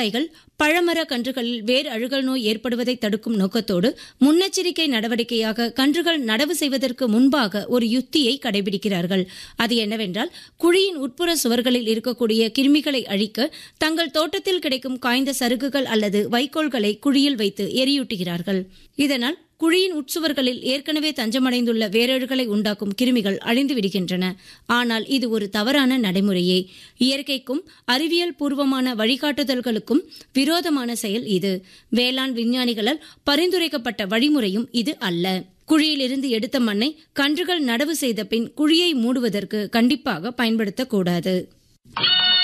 விவசாயிகள் பழமர கன்றுகளில் வேர் அழுகல் நோய் ஏற்படுவதை தடுக்கும் நோக்கத்தோடு முன்னெச்சரிக்கை நடவடிக்கையாக கன்றுகள் நடவு செய்வதற்கு முன்பாக ஒரு யுத்தியை கடைபிடிக்கிறார்கள் அது என்னவென்றால் குழியின் உட்புற சுவர்களில் இருக்கக்கூடிய கிருமிகளை அழிக்க தங்கள் தோட்டத்தில் கிடைக்கும் காய்ந்த சருகுகள் அல்லது வைக்கோல்களை குழியில் வைத்து எரியூட்டுகிறார்கள் இதனால் குழியின் உட்சுவர்களில் ஏற்கனவே தஞ்சமடைந்துள்ள வேரழுகளை உண்டாக்கும் கிருமிகள் அழிந்து விடுகின்றன ஆனால் இது ஒரு தவறான நடைமுறையே இயற்கைக்கும் அறிவியல் பூர்வமான வழிகாட்டுதல்களுக்கும் விரோதமான செயல் இது வேளாண் விஞ்ஞானிகளால் பரிந்துரைக்கப்பட்ட வழிமுறையும் இது அல்ல குழியிலிருந்து எடுத்த மண்ணை கன்றுகள் நடவு செய்த பின் குழியை மூடுவதற்கு கண்டிப்பாக பயன்படுத்தக்கூடாது